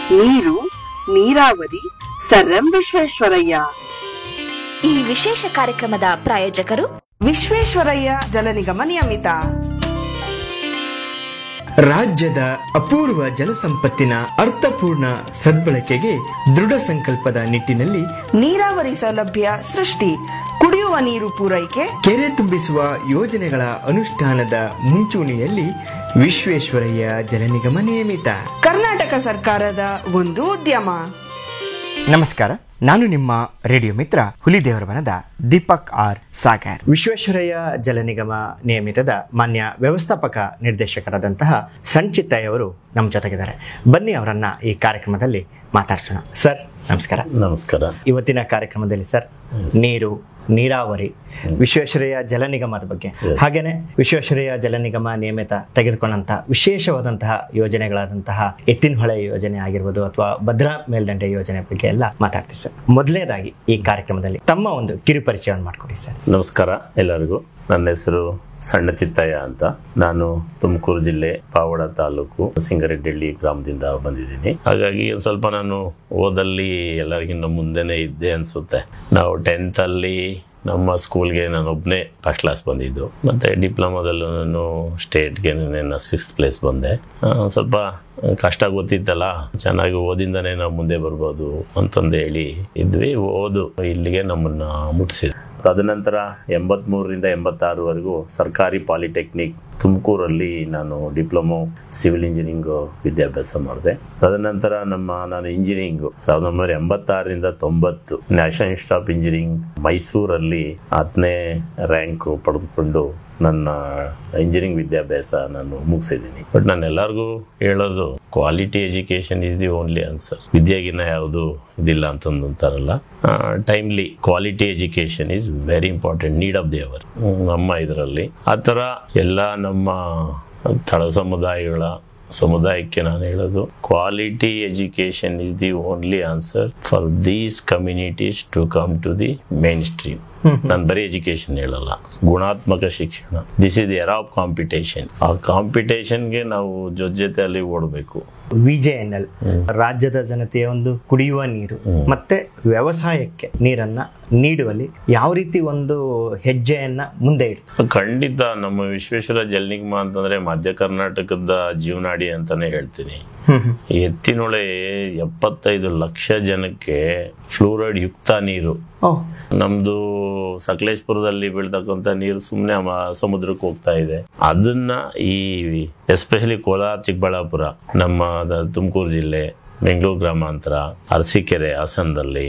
ನೀರು ನೀರಾವರಿ sir M Visvesvaraya ಈ ವಿಶೇಷ ಕಾರ್ಯಕ್ರಮದ ಪ್ರಾಯೋಜಕರು ವಿಶ್ವೇಶ್ವರಯ್ಯ ಜಲ ನಿಗಮ ನಿಯಮಿತ ರಾಜ್ಯದ ಅಪೂರ್ವ ಜಲಸಂಪತ್ತಿನ ಅರ್ಥಪೂರ್ಣ ಸದ್ಬಳಕೆಗೆ ದೃಢ ಸಂಕಲ್ಪದ ನಿಟ್ಟಿನಲ್ಲಿ ನೀರಾವರಿ ಸೌಲಭ್ಯ ಸೃಷ್ಟಿ ಕುಡಿಯುವ ನೀರು ಪೂರೈಕೆ ಕೆರೆ ತುಂಬಿಸುವ ಯೋಜನೆಗಳ ಅನುಷ್ಠಾನದ ಮುಂಚೂಣಿಯಲ್ಲಿ ವಿಶ್ವೇಶ್ವರಯ್ಯ ಜಲ ನಿಗಮ ನಿಯಮಿತ ಕರ್ನಾಟಕ ಸರ್ಕಾರದ ಒಂದು ಉದ್ಯಮ ನಮಸ್ಕಾರ ನಾನು ನಿಮ್ಮ ರೇಡಿಯೋ ಮಿತ್ರ ಹುಲಿದೇವರ ಬನದ ದೀಪಕ್ ಆರ್ ಸಾಗರ್ ವಿಶ್ವೇಶ್ವರಯ್ಯ ಜಲ ನಿಗಮ ನಿಯಮಿತದ ಮಾನ್ಯ ವ್ಯವಸ್ಥಾಪಕ ನಿರ್ದೇಶಕರಾದಂತಹ ಸಂಚಿತ್ತಯ್ಯವರು ನಮ್ಮ ಜೊತೆಗಿದ್ದಾರೆ ಬನ್ನಿ ಅವರನ್ನ ಈ ಕಾರ್ಯಕ್ರಮದಲ್ಲಿ ಮಾತಾಡ್ಸೋಣ ಸರ್ ನಮಸ್ಕಾರ ನಮಸ್ಕಾರ ಇವತ್ತಿನ ಕಾರ್ಯಕ್ರಮದಲ್ಲಿ ಸರ್ ನೀರು ನೀರಾವರಿ ವಿಶ್ವೇಶ್ವರಯ್ಯ ಜಲ ನಿಗಮದ ಬಗ್ಗೆ ಹಾಗೇನೆ ವಿಶ್ವೇಶ್ವರಯ್ಯ ಜಲ ನಿಗಮ ನಿಯಮಿತ ತೆಗೆದುಕೊಂಡಂತಹ ವಿಶೇಷವಾದಂತಹ ಯೋಜನೆಗಳಾದಂತಹ ಎತ್ತಿನಹೊಳೆ ಯೋಜನೆ ಆಗಿರ್ಬೋದು ಅಥವಾ ಭದ್ರಾ ಮೇಲ್ದಂಡೆ ಯೋಜನೆ ಬಗ್ಗೆ ಎಲ್ಲ ಮಾತಾಡ್ತೀವಿ ಸರ್ ಮೊದಲನೇದಾಗಿ ಈ ಕಾರ್ಯಕ್ರಮದಲ್ಲಿ ತಮ್ಮ ಒಂದು ಕಿರು ಪರಿಚಯವನ್ನು ಮಾಡಿಕೊಡಿ ಸರ್ ನಮಸ್ಕಾರ ಎಲ್ಲರಿಗೂ ನನ್ನ ಹೆಸರು ಸಣ್ಣ ಚಿತ್ತಯ್ಯ ಅಂತ ನಾನು ತುಮಕೂರು ಜಿಲ್ಲೆ ಪಾವಡ ತಾಲೂಕು ಸಿಂಗರೆಡ್ಡಿ ಗ್ರಾಮದಿಂದ ಬಂದಿದ್ದೀನಿ ಹಾಗಾಗಿ ಒಂದು ಸ್ವಲ್ಪ ನಾನು ಓದಲ್ಲಿ ಎಲ್ಲರಿಗಿಂತ ಮುಂದೆನೇ ಇದ್ದೆ ಅನ್ಸುತ್ತೆ ನಾವು ಟೆಂತ್ ಅಲ್ಲಿ ನಮ್ಮ ಸ್ಕೂಲ್ಗೆ ನಾನು ಒಬ್ಬನೇ ಫಸ್ಟ್ ಕ್ಲಾಸ್ ಬಂದಿದ್ದು ಮತ್ತೆ ಡಿಪ್ಲೊಮಾದಲ್ಲೂ ನಾನು ಸ್ಟೇಟ್ಗೆ ನಾನು ಸಿಕ್ಸ್ತ್ ಪ್ಲೇಸ್ ಬಂದೆ ಆ, ಸ್ವಲ್ಪ ಕಷ್ಟ ಗೊತ್ತಿತ್ತಲ್ಲ ಚೆನ್ನಾಗಿ ಓದಿಂದನೇ ನಾವು ಮುಂದೆ ಬರ್ಬೋದು ಅಂತಂದು ಹೇಳಿ ಇದ್ವಿ ಓದು ಇಲ್ಲಿಗೆ ನಮ್ಮನ್ನ ಮುಟ್ಟಿಸಿದ್ರು ತದನಂತರ ಎಂಬತ್ಮೂರರಿಂದ ಎಂಬತ್ತಾರವರೆಗೂ ಸರ್ಕಾರಿ ಪಾಲಿಟೆಕ್ನಿಕ್ ತುಮಕೂರಲ್ಲಿ ನಾನು ಡಿಪ್ಲೊಮೊ ಸಿವಿಲ್ ಇಂಜಿನಿಯರಿಂಗ್ ವಿದ್ಯಾಭ್ಯಾಸ ಮಾಡಿದೆ ತದನಂತರ ನಮ್ಮ ನಾನು ಇಂಜಿನಿಯರಿಂಗು ಸಾವಿರದ ಒಂಬೈನೂರ ಎಂಬತ್ತಾರರಿಂದ ತೊಂಬತ್ತು ನ್ಯಾಷನಲ್ ಇನ್ಸ್ಟಿಟ್ಯೂಟ್ ಆಫ್ ಇಂಜಿನಿಯರಿಂಗ್ ಮೈಸೂರಲ್ಲಿ ಹತ್ತನೇ ರ್ಯಾಂಕು ಪಡೆದುಕೊಂಡು ನನ್ನ ಇಂಜಿನಿಯರಿಂಗ್ ವಿದ್ಯಾಭ್ಯಾಸ ನಾನು ಮುಗಿಸಿದ್ದೀನಿ ಬಟ್ ನಾನು ಎಲ್ಲರಿಗೂ ಹೇಳೋದು quality education is the only answer ವಿದ್ಯೆಗಿನ್ನ ಯಾವುದು ಇದಿಲ್ಲ ಅಂತಂದು ಅಂತಾರಲ್ಲ timely quality education is very important need of the hour ನಮ್ಮ ಇದರಲ್ಲಿ ಆ ಥರ ಎಲ್ಲ ನಮ್ಮ ತಳ ಸಮುದಾಯಗಳ ಸಮುದಾಯಕ್ಕೆ ನಾನು ಹೇಳೋದು quality education is the only answer for these communities to come to the mainstream ನಾನು ಬರೀ ಎಜುಕೇಶನ್ ಹೇಳಲ್ಲ ಗುಣಾತ್ಮಕ ಶಿಕ್ಷಣ this is the era of competition ಆ ಕಾಂಪಿಟೇಷನ್ಗೆ ನಾವು ಜೊತೆ ಜೊತೆಯಲ್ಲಿ ಓಡಬೇಕು ವಿಜೆಎನ್ಎಲ್ ರಾಜ್ಯದ ಜನತೆಯ ಒಂದು ಕುಡಿಯುವ ನೀರು ಮತ್ತೆ ವ್ಯವಸಾಯಕ್ಕೆ ನೀರನ್ನ ನೀಡುವಲ್ಲಿ ಯಾವ ರೀತಿ ಒಂದು ಹೆಜ್ಜೆಯನ್ನ ಮುಂದೆ ಇಡ್ತಾರೆ ಖಂಡಿತ ನಮ್ಮ ವಿಶ್ವೇಶ್ವರ ಜಲ ನಿಗಮ ಅಂತಂದ್ರೆ ಮಧ್ಯ ಕರ್ನಾಟಕದ ಜೀವನಾಡಿ ಅಂತಾನೆ ಹೇಳ್ತೀನಿ ಎತ್ತಿನೊಳೆ ಎಪ್ಪತ್ತೈದು ಲಕ್ಷ ಜನಕ್ಕೆ ಫ್ಲೂರೈಡ್ ಯುಕ್ತ ನೀರು ಓಹ್ ನಮ್ದು ಸಕಲೇಶ್ಪುರದಲ್ಲಿ ಬೀಳ್ತಕ್ಕಂಥ ನೀರು ಸುಮ್ಮನೆ ಸಮುದ್ರಕ್ಕೆ ಹೋಗ್ತಾ ಇದೆ ಅದನ್ನ ಈ ಎಸ್ಪೆಷಲಿ ಕೋಲಾರ ಚಿಕ್ಕಬಳ್ಳಾಪುರ ನಮ್ಮ ತುಮಕೂರು ಜಿಲ್ಲೆ ಬೆಂಗಳೂರು ಗ್ರಾಮಾಂತರ ಅರಸೀಕೆರೆ ಹಾಸನದಲ್ಲಿ